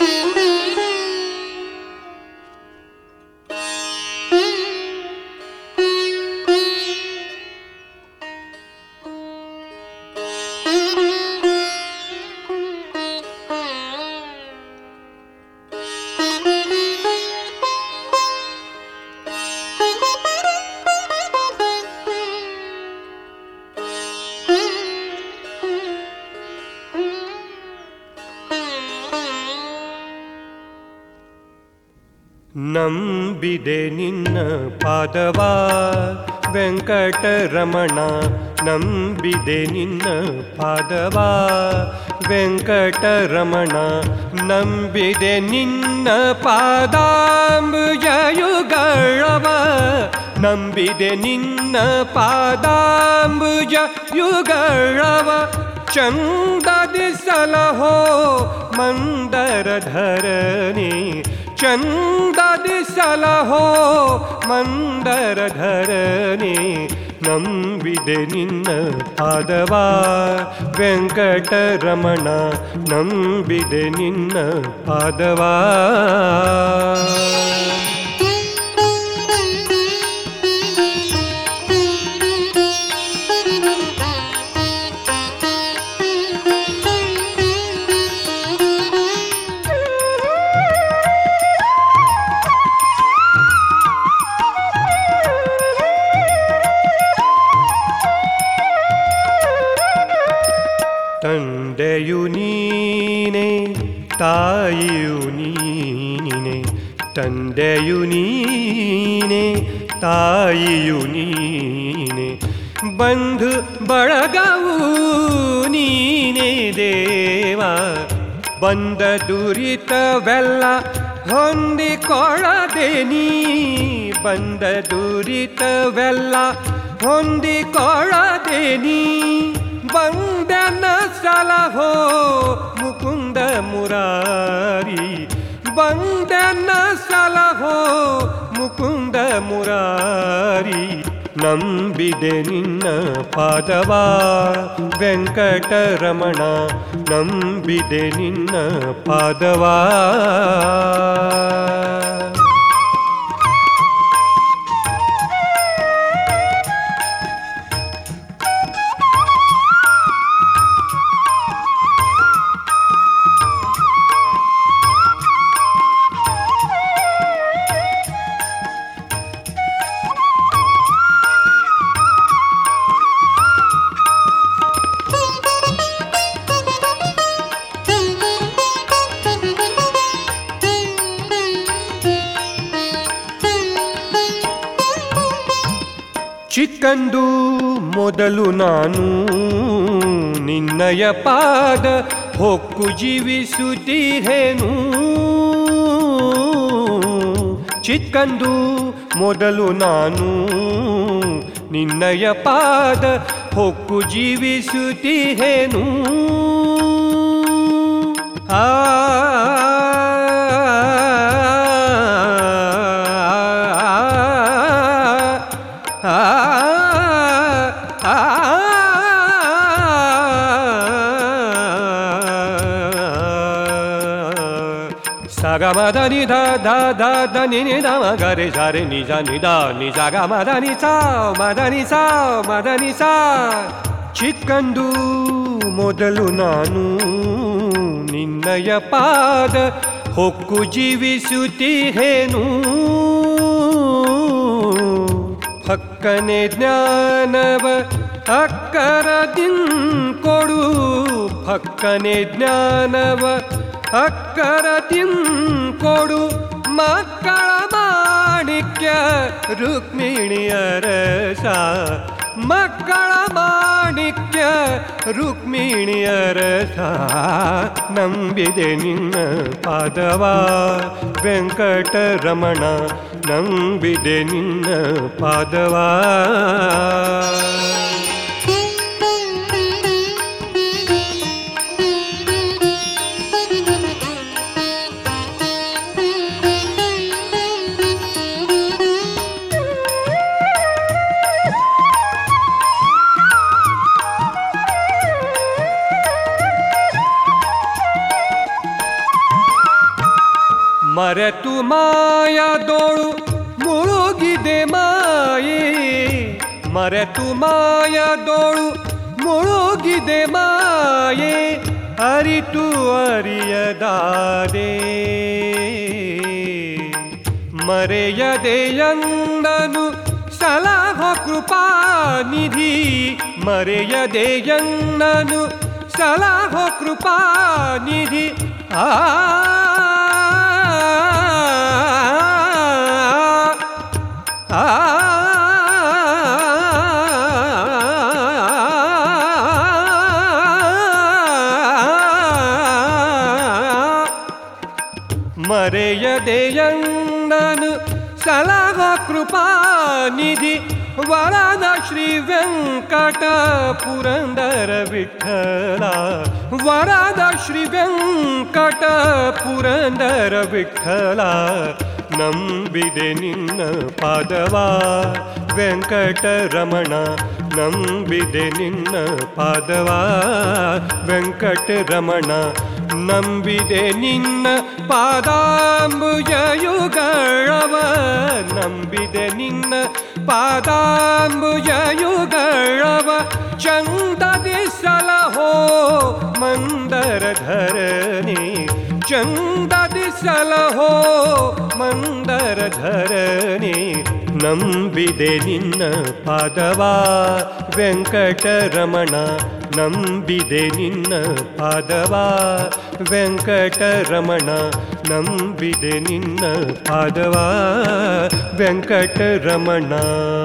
ನಂಬಿದೆ ನಿನ್ನ ಪಾದವ ವೆಂಕಟರಮಣ ನಂಬಿದೆ ನಿನ್ನ ಪಾದವ ವೆಂಕಟರಮಣ ನಂಬಿದೆ ನಿನ್ನ ಪಾದಾಂಬುಜಯುಗಳವ ನಂಬಿದೆ ನಿನ್ನ ಪಾದಾಂಬುಜ ಯುಗಳವ ಚಂದದಿ ಸಲಹೋ ಮಂದರಧರಣಿ ಚಂದದಿ ಸಲಹೋ ಮಂದರಧರಣಿ ನಂಬಿದೆ ನಿನ್ನ ಪಾದವ ವೆಂಕಟರಮಣ ನಂಬಿದೆ ನಿನ್ನ ಪಾದವಾ ತಂದೆಯು ನೀನೆ ತಾಯಿಯು ನೀನೆ ತಂದೆಯು ನೀನೆ ತಾಯಿಯು ನೀನೆ ಬಂಧು ಬಳಗವು ನೀನೆ ದೇವ ಬಂದ ದುರಿತವೆಲ್ಲ ಹೊಂದಿಕೊಳ್ಳದೆ ನೀ ಬಂದ ದುರಿತವೆಲ್ಲ ಹೊಂದಿಕೊಳ್ಳದೆ ನೀ ಬಂದನ ಸಲಹೋ ಮುಕುಂದ ಮುರಾರಿ ಬಂದನ ಸಲಹೋ ಮುಕುಂದ ಮುರಾರಿ ನಂಬಿದೆ ನಿನ್ನ ಪಾದವ ವೆಂಕಟರಮಣ ನಂಬಿದೆ ನಿನ್ನ ಪಾದವಾ ಚಿಕ್ಕಂದು ಮೊದಲು ನಾನು ನಿನ್ನಯ ಪಾದ ಹೊಕ್ಕು ಜೀವಿಸುತ್ತೀರೇನು ಚಿಕ್ಕಂದು ಮೊದಲು ನಾನು ನಿನ್ನಯ ಪಾದ ಹೊಕ್ಕು ಜೀವಿಸುತ್ತೀರೇನು ಆ ಸಗಮದ ನಿಧ ಧ ಧ ಧ ನಿ ನಿ ದ ಮ ಗರೆ ಸರೆ ನಿಜ ನಿದ ನಿಜ ಗ ಮದ ನಿ ಸ ಮದ ನಿ ಸ ಮದ ನಿ ಸ ಚಿಕ್ಕಂದು ಮೊದಲು ನಾನು ನಿನ್ನಯ ಪಾದ ಹೊಕ್ಕು ಜೀವಿಸುತ್ತೀರೇನು ಹಕ್ಕನೆ ಜ್ಞಾನವ ಅಕ್ಕರದಿನ್ ಕೊಡು ಹಕ್ಕನೆ ಜ್ಞಾನವ ಅಕ್ಕರದಿನ್ ಕೊಡು ಮಕ್ಕಳ ಮಾಣಿಕ್ಯ ರುಕ್ಮಿಣಿಯರಸ ಮಕ್ಕಳ ಮಾಣಿಕ್ಯ ರುಕ್ಮಿಣಿಯರಸ ನಂಬಿದೆ ನಿನ್ನ ಪಾದವ ವೆಂಕಟರಮಣ ನಂಬಿದೆ ನಿನ್ನ ಪಾದವಾ ಮರೆತು ಮಾಯದೋಳು ಮುಳುಗಿದೆ ಮಾಯೆ ಮರೆತು ಮಾಯದೋಳು ಮುಳುಗಿದೆ ಮಾಯೆ ಅರಿತು ಅರಿಯದಾದೆ ಮರೆಯದೆಯಂದನು ಸಲಹ ಕೃಪಾನಿಧಿ ಮರೆಯದೆಯನ್ನನು ಸಲಹ ಕೃಪಾನಿಧಿ ಆ ಆ ಮರೆಯದೆಯಂದನು ಸಲಹ ಕೃಪಾನಿಧಿ ವರದ ಶ್ರೀ ವೆಂಕಟ ಪುರಂದರ ವಿಠಲ ವರದ ಶ್ರೀ ವೆಂಕಟ ಪುರಂದರ ವಿಠಲ ನಂಬಿದೆ ನಿನ್ನ ಪಾದವ ವೆಂಕಟರಮಣ ನಂಬಿದೆ ನಿನ್ನ ಪಾದವ ವೆಂಕಟರಮಣ ನಂಬಿದೆ ನಿನ್ನ ಪಾದಾಂಬುಜಯುಗಳವ ನಂಬಿದೆ ನಿನ್ನ ಪಾದಾಂಬುಜಯುಗಳವ ಚಂದದಿ ಸಲಹೋ ಮಂದರ ಧರಣಿ ಚಂದದಿ ಸಲಹೋ ಮಂದರ ಧರಣಿ ನಂಬಿದೆ ನಿನ್ನ ಪಾದವ ವೆಂಕಟರಮಣ ನಂಬಿದೆ ನಿನ್ನ ಪಾದವ ವೆಂಕಟರಮಣ ನಂಬಿದೆ ನಿನ್ನ ಪಾದವ ವೆಂಕಟರಮಣ